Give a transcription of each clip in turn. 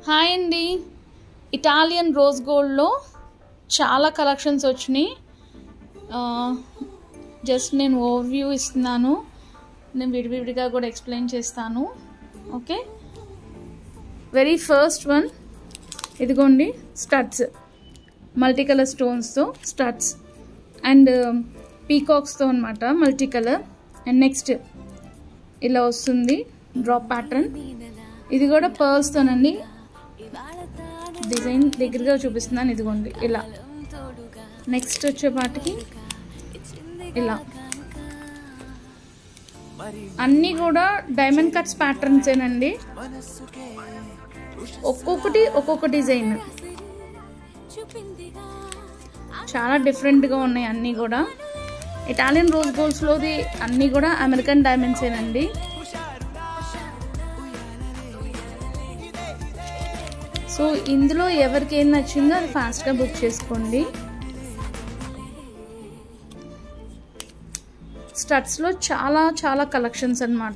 hi అండి Italian rose గోల్డ్లో చాలా కలెక్షన్స్ వచ్చినాయి జస్ట్ నేను ఓవర్వ్యూ ఇస్తున్నాను నేను విడివిడిగా కూడా ఎక్స్ప్లెయిన్ చేస్తాను ఓకే వెరీ ఫస్ట్ వన్ ఇదిగోండి స్టడ్స్ మల్టీ కలర్ స్టోన్స్తో స్టడ్స్ అండ్ పీకాక్స్తో అనమాట మల్టీ కలర్ అండ్ నెక్స్ట్ ఇలా వస్తుంది డ్రాప్ ప్యాటర్న్ ఇది కూడా పర్ల్స్తోనండి డిజైన్ దగ్గరగా చూపిస్తున్నాను ఇదిగోండి ఇలా నెక్స్ట్ వచ్చేపాటికి ఇలా అన్నీ కూడా డైమండ్ కట్స్ ప్యాటర్న్సేనండి ఒక్కొక్కటి ఒక్కొక్క డిజైన్ చాలా డిఫరెంట్గా ఉన్నాయి అన్నీ కూడా ఇటాలియన్ రోజ్ గోల్డ్స్లోది అన్నీ కూడా అమెరికన్ డైమండ్సేనండి సో ఇందులో ఎవరికి ఏం నచ్చిందో అది ఫాస్ట్గా బుక్ చేసుకోండి స్టడ్స్లో చాలా చాలా కలెక్షన్స్ అనమాట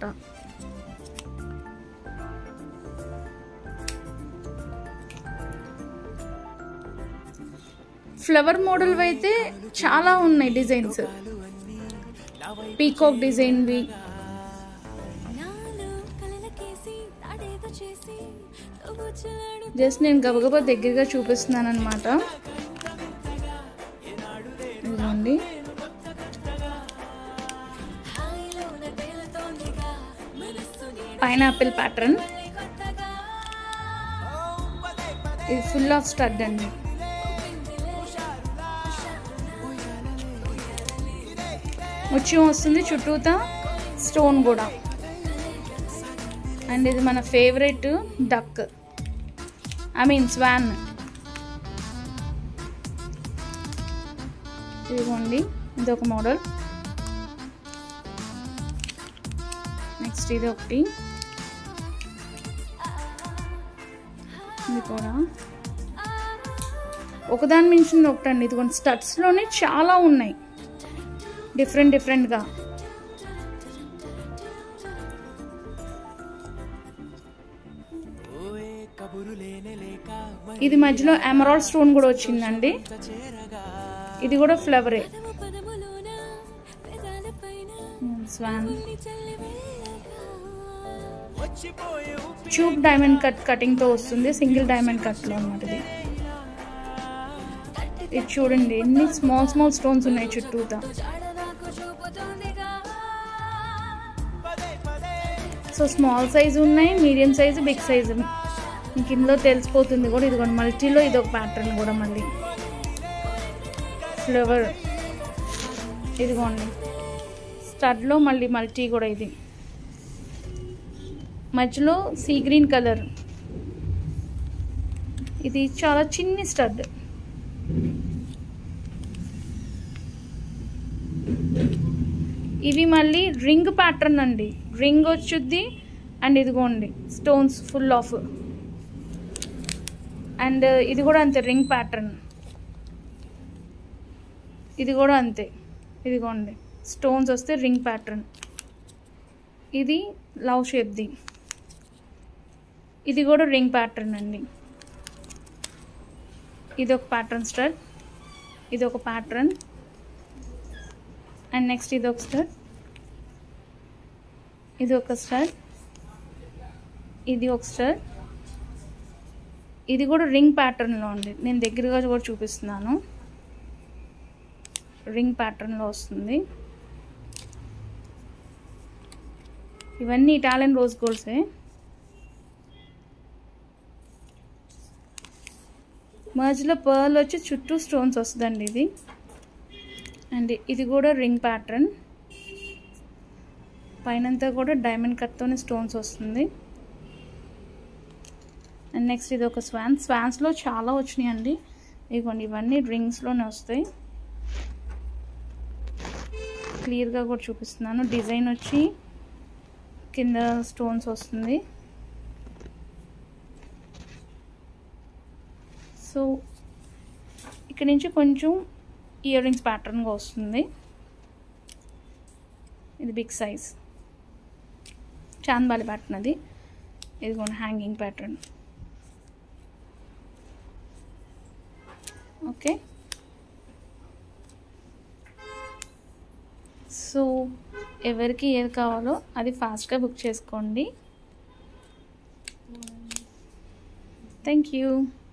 ఫ్లవర్ మోడల్ అయితే చాలా ఉన్నాయి డిజైన్స్ పీకాక్ డిజైన్వి జస్ట్ నేను గబగబా దగ్గరగా చూపిస్తున్నాను అనమాట ఇదిగోండి పైనాపిల్ ప్యాటర్న్ ఇది ఫుల్ ఆఫ్ స్టడ్ అండి ముత్యం వస్తుంది చుట్టూతా స్టోన్ కూడా అండ్ ఇది మన favourite duck I mean swan ఇదిగోండి ఇది ఒక మోడల్ నెక్స్ట్ ఇది ఒకటి ఇది కూడా ఒకదాని మించింది ఒకటండి ఇదిగోండి స్టడ్స్లోనే చాలా ఉన్నాయి డిఫరెంట్ డిఫరెంట్గా ఇది మధ్యలో ఎమరాల్డ్ స్టోన్ కూడా వచ్చిందండి ఇది కూడా ఫ్లవరే స్వాన్ ట్యూబ్ డైమండ్ కట్ కటింగ్తో వస్తుంది సింగిల్ డైమండ్ కట్లో అన్నమాట ఇది ఇది చూడండి ఎన్ని స్మాల్ స్మాల్ స్టోన్స్ ఉన్నాయి చుట్టూతా సో స్మాల్ సైజు ఉన్నాయి మీడియం సైజు బిగ్ సైజు మీకు ఇందులో తెలిసిపోతుంది కూడా ఇదిగోండి మల్టీలో ఇది ఒక ప్యాటర్న్ కూడా మళ్ళీ ఫ్లవర్ ఇదిగోండి స్టడ్లో మళ్ళీ మల్టీ కూడా ఇది మధ్యలో సీ గ్రీన్ కలర్ ఇది చాలా చిన్ని స్టడ్ ఇవి మళ్ళీ రింగ్ ప్యాటర్న్ అండి రింగ్ వచ్చుద్ది అండ్ ఇదిగోండి స్టోన్స్ ఫుల్ ఆఫ్ అండ్ ఇది కూడా అంతే రింగ్ ప్యాటర్న్ ఇది కూడా అంతే ఇదిగోండి స్టోన్స్ వస్తే రింగ్ ప్యాటర్న్ ఇది లవ్ షేప్ది ఇది కూడా రింగ్ ప్యాటర్న్ అండి ఇది ఒక ప్యాటర్న్ స్టడ్ ఇది ఒక ప్యాటర్న్ అండ్ నెక్స్ట్ ఇది ఒక స్టడ్ ఇది ఒక స్టడ్ ఇది ఒక స్టడ్ ఇది కూడా రింగ్ ప్యాటర్న్లో ఉంది నేను దగ్గరగా కూడా చూపిస్తున్నాను రింగ్ ప్యాటర్న్లో వస్తుంది ఇవన్నీ ఇటాలియన్ రోజ్ గోల్డ్సే మర్జ్లో పర్ల్ వచ్చి చుట్టూ స్టోన్స్ వస్తుందండి ఇది అండ్ ఇది కూడా రింగ్ ప్యాటర్న్ పైనంతా కూడా డైమండ్ కట్తోనే స్టోన్స్ వస్తుంది అండ్ నెక్స్ట్ ఇది ఒక స్వాన్ స్వాన్స్లో చాలా వచ్చినాయి అండి ఇదిగోండి ఇవన్నీ రింగ్స్లోనే వస్తాయి క్లియర్గా కూడా చూపిస్తున్నాను డిజైన్ వచ్చి కింద స్టోన్స్ వస్తుంది సో ఇక్కడ నుంచి కొంచెం ఇయర్ రింగ్స్ ప్యాటర్న్గా వస్తుంది ఇది బిగ్ సైజ్ చాంద్బాలి ప్యాటర్న్ అది ఇదిగోండి హ్యాంగింగ్ ప్యాటర్న్ ఓకే సో ఎవరికి ఏది కావాలో అది ఫాస్ట్గా బుక్ చేసుకోండి థ్యాంక్ యూ